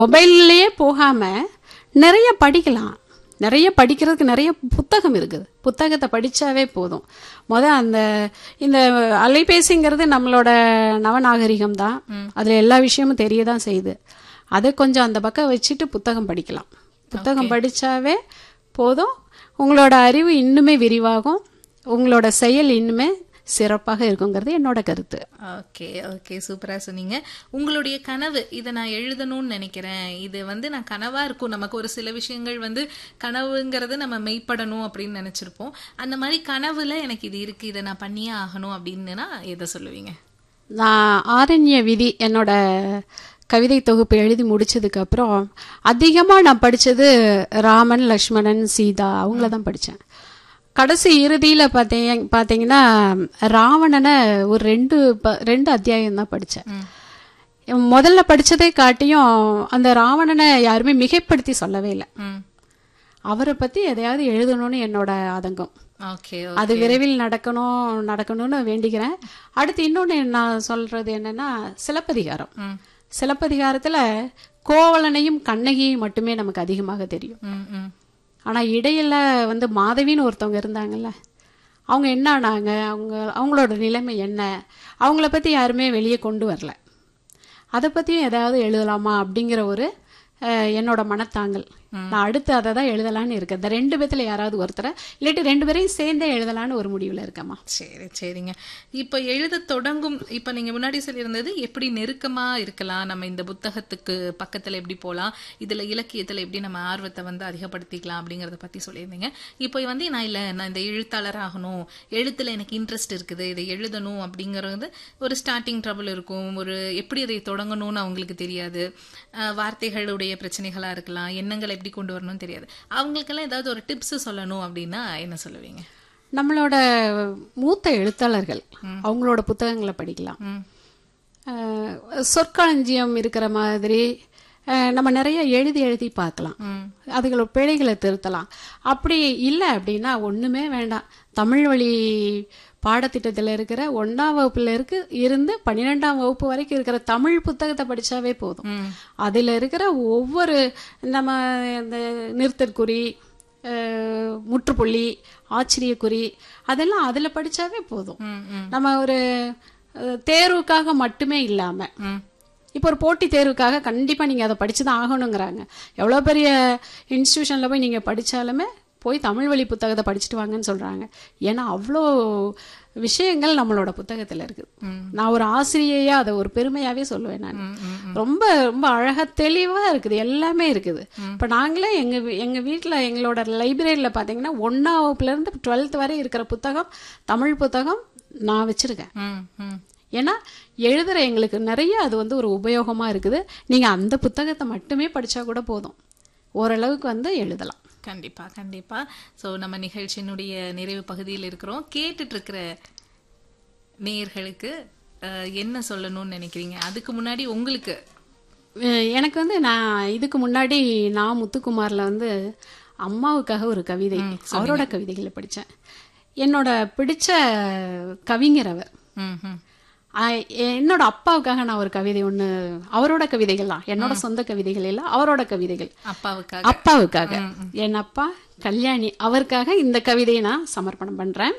மொபைல்லையே போகாம நிறைய படிக்கலாம் நிறைய படிக்கிறதுக்கு நிறைய புத்தகம் இருக்குது புத்தகத்தை படிச்சாவே போதும் முத அந்த இந்த அலைபேசிங்கிறது நம்மளோட நவநாகரிகம் தான் அதுல எல்லா விஷயமும் தெரிய தான் செய்யுது அதை கொஞ்சம் அந்த பக்கம் வச்சுட்டு புத்தகம் படிக்கலாம் புத்தகம் படிச்சாவே போதும் உங்களோட அறிவு இன்னுமே விரிவாகும் உங்களோட செயல் இன்னுமே சிறப்பாக இருக்குங்கிறது என்னோட கருத்து ஓகே ஓகே சூப்பரா சொன்னீங்க உங்களுடைய கனவு இதை நான் எழுதணும்னு நினைக்கிறேன் இது வந்து நான் கனவா இருக்கும் நமக்கு ஒரு சில விஷயங்கள் வந்து கனவுங்கிறது நம்ம மெய்ப்படணும் அப்படின்னு நினைச்சிருப்போம் அந்த மாதிரி கனவுல எனக்கு இது இருக்கு இதை நான் பண்ணியே ஆகணும் அப்படின்னுனா எதை சொல்லுவீங்க நான் ஆரண்ய விதி என்னோட கவிதை தொகுப்பு எழுதி முடிச்சதுக்கு அப்புறம் அதிகமா நான் படிச்சது ராமன் லக்ஷ்மணன் சீதா அவங்கள தான் படிச்சேன் கடைசி இறுதியில பார்த்தீங்க பார்த்தீங்கன்னா ராவணனை ஒரு ரெண்டு ப- ரெண்டு அத்தியாயம் தான் படிச்சேன் முதல்ல படிச்சதை காட்டியும் அந்த ராவணனை யாருமே மிகைப்படுத்தி சொல்லவே இல்லை ம் அவரை பத்தி எதையாவது எழுதணும்னு என்னோட ஆதங்கம் ஓகே அது விரைவில் நடக்கணும் நடக்கணும்னு வேண்டிக்கிறேன் அடுத்து இன்னொன்னு நான் சொல்றது என்னன்னா சிலப்பதிகாரம் ம் சிலப்பதிகாரத்துல கோவலனையும் கண்ணகியையும் மட்டுமே நமக்கு அதிகமாக தெரியும் ம் ம் ஆனா இடையில வந்து மாதவின்னு ஒருத்தவங்க இருந்தாங்கல்ல அவங்க என்ன ஆனாங்க அவங்க அவங்களோட நிலைமை என்ன அவங்கள பத்தி யாருமே வெளியே கொண்டு வரல அதை பத்தியும் ஏதாவது எழுதலாமா அப்படிங்கிற ஒரு அஹ், என்னோட மனத்தாங்கல் நான் அடுத்து அதை தான் எழுதலான்னு இருக்கேன் இந்த ரெண்டு பேத்துல யாராவது ஒருத்தரை இல்லாட்டி ரெண்டு பேரையும் சேர்ந்தே எழுதலான்னு ஒரு முடிவுல இருக்கேம்மா சரி சரிங்க இப்போ எழுத தொடங்கும் இப்போ நீங்க முன்னாடி சொல்லியிருந்தது எப்படி நெருக்கமா இருக்கலாம் நம்ம இந்த புத்தகத்துக்கு பக்கத்துல எப்படி போலாம் இதுல இலக்கியத்துல எப்படி நம்ம ஆர்வத்தை வந்து அதிகப்படுத்திக்கலாம் அப்படிங்கறத பத்தி சொல்லியிருந்தீங்க இப்போ வந்து நான் இல்ல நான் இந்த எழுத்தாளர் ஆகணும் எழுத்துல எனக்கு இன்ட்ரெஸ்ட் இருக்குது இதை எழுதணும் அப்படிங்கறது ஒரு ஸ்டார்டிங் ட்ரபிள் இருக்கும் ஒரு எப்படி அதை தொடங்கணும்னு அவங்களுக்கு தெரியாது அஹ் வார்த்தைகளுடைய பிரச்சனைகளா இருக்கலாம் எண்ணங்களை எப்படி கொண்டு வரணும்னு தெரியாது அவங்களுக்கெல்லாம் ஏதாவது ஒரு டிப்ஸ் சொல்லணும் அப்படின்னா என்ன சொல்லுவீங்க நம்மளோட மூத்த எழுத்தாளர்கள் அவங்களோட புத்தகங்களை படிக்கலாம் ம் அஹ், சொற்களஞ்சியம் இருக்கிற மாதிரி அஹ், நம்ம நிறைய எழுதி எழுதி பார்க்கலாம் ம் அதுகளோட பிழைகளை திருத்தலாம் அப்படி இல்லை அப்படின்னா ஒண்ணுமே வேண்டாம் தமிழ் வழி பாடத்திட்டத்தில் இருக்கிற ஒன்றாம் வகுப்புல இருக்கு இருந்து பன்னிரெண்டாம் வகுப்பு வரைக்கும் இருக்கிற தமிழ் புத்தகத்தை படிச்சாவே போதும் ம் அதுல இருக்கிற ஒவ்வொரு நம்ம இந்த நிறுத்தற்குறி அஹ், முற்றுப்புள்ளி ஆச்சரியக்குறி அதெல்லாம் அதுல படிச்சாவே போதும் ம் ம் நம்ம ஒரு அஹ், தேர்வுக்காக மட்டுமே இல்லாம ம் இப்போ ஒரு போட்டித் தேர்வுக்காக கண்டிப்பா நீங்க அதை படிச்சு தான் ஆகணுங்கிறாங்க எவ்வளவு பெரிய இன்ஸ்டிடியூஷன்ல போய் நீங்க படிச்சாலுமே போய் தமிழ் வழி புத்தகத்தை படிச்சுட்டு வாங்கன்னு சொல்றாங்க ஏன்னா அவ்வளோ விஷயங்கள் நம்மளோட புத்தகத்துல இருக்குது நான் ஒரு ஆசிரியையா அதை ஒரு பெருமையாவே சொல்லுவேன் நான் ரொம்ப ரொம்ப அழகா தெளிவா இருக்குது எல்லாமே இருக்குது இப்ப நாங்களே எங்க வீ- எங்க வீட்ல எங்களோட லைப்ரரியில பாத்தீங்கன்னா ஒன்னாம் வகுப்புல இருந்து டுவெல்த் வரை இருக்கிற புத்தகம் தமிழ் புத்தகம் நான் வச்சிருக்கேன் ம் ம் ஏன்னா எழுதுற எங்களுக்கு நிறைய அது வந்து ஒரு உபயோகமா இருக்குது நீங்க அந்த புத்தகத்தை மட்டுமே படிச்சா கூட போதும் ஓரளவுக்கு வந்து எழுதலாம் கண்டிப்பா கண்டிப்பா சோ நம்ம நிகழ்ச்சியினுடைய நிறைவு பகுதியில் இருக்கிறோம் கேட்டுட்டு இருக்கிற நேயர்களுக்கு அஹ், என்ன சொல்லணும்னு நினைக்கிறீங்க அதுக்கு முன்னாடி உங்களுக்கு அஹ் எனக்கு வந்து நான் இதுக்கு முன்னாடி நான் முத்துக்குமார்ல வந்து அம்மாவுக்காக ஒரு கவிதை அவரோட கவிதைகளை படிச்சேன் என்னோட பிடிச்ச கவிஞர் அவர் ம் ம் ஆஹ் என்னோட அப்பாவுக்காக நான் ஒரு கவிதை ஒண்ணு அவரோட கவிதைகள் தான் என்னோட சொந்த கவிதைகள் இல்ல அவரோட கவிதைகள் அப்பாவுக்காக அப்பாவுக்காக என் அப்பா கல்யாணி அவருக்காக இந்த கவிதையை நான் சமர்ப்பணம் பண்றேன்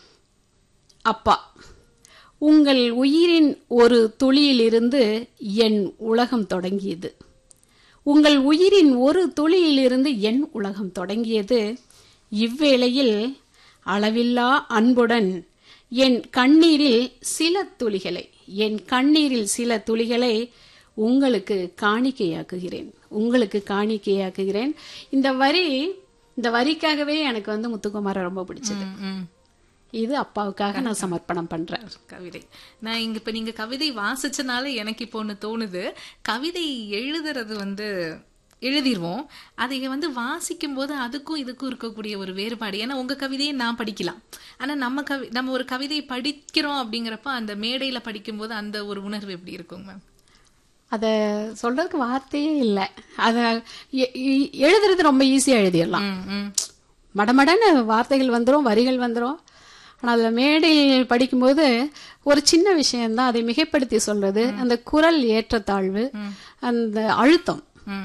அப்பா உங்கள் உயிரின் ஒரு துளியிலிருந்து என் உலகம் தொடங்கியது உங்கள் உயிரின் ஒரு துளியிலிருந்து என் உலகம் தொடங்கியது இவ்வேளையில் அளவில்லா அன்புடன் என் கண்ணீரில் சில துளிகளை என் கண்ணீரில் சில துளிகளை உங்களுக்கு காணிக்கையாக்குகிறேன் உங்களுக்கு காணிக்கையாக்குகிறேன் இந்த வரி இந்த வரிக்காகவே எனக்கு வந்து முத்துக்குமாரை ரொம்ப பிடிச்சது ம், ம் இது அப்பாவுக்காக நான் சமர்ப்பணம் பண்றேன் கவிதை நான் இங்க இப்ப நீங்க கவிதை வாசிச்சனால எனக்கு இப்போ ஒண்ணு தோணுது கவிதை எழுதுறது வந்து எழுதிருவோம் அதை வந்து வாசிக்கும் போது அதுக்கும் இதுக்கும் இருக்கக்கூடிய ஒரு வேறுபாடு ஏன்னா உங்க கவிதையை நான் படிக்கலாம் ஆனா நம்ம கவி நம்ம ஒரு கவிதை படிக்கிறோம் அப்படிங்கிறப்ப அந்த மேடையில படிக்கும்போது அந்த ஒரு உணர்வு எப்படி இருக்கும் மேம் அத சொல்றதுக்கு வார்த்தையே இல்லை அத எ- எ- எழுதுறது ரொம்ப ஈஸியா எழுதிடலாம் ம், ம். மடமடன்னு வார்த்தைகள் வந்துரும் வரிகள் வந்துரும் ஆனா அதுல மேடையில் படிக்கும்போது ஒரு சின்ன விஷயம்தான் அதை மிகைப்படுத்தி சொல்றது அந்த குரல் ஏற்றத்தாழ்வு அந்த அழுத்தம்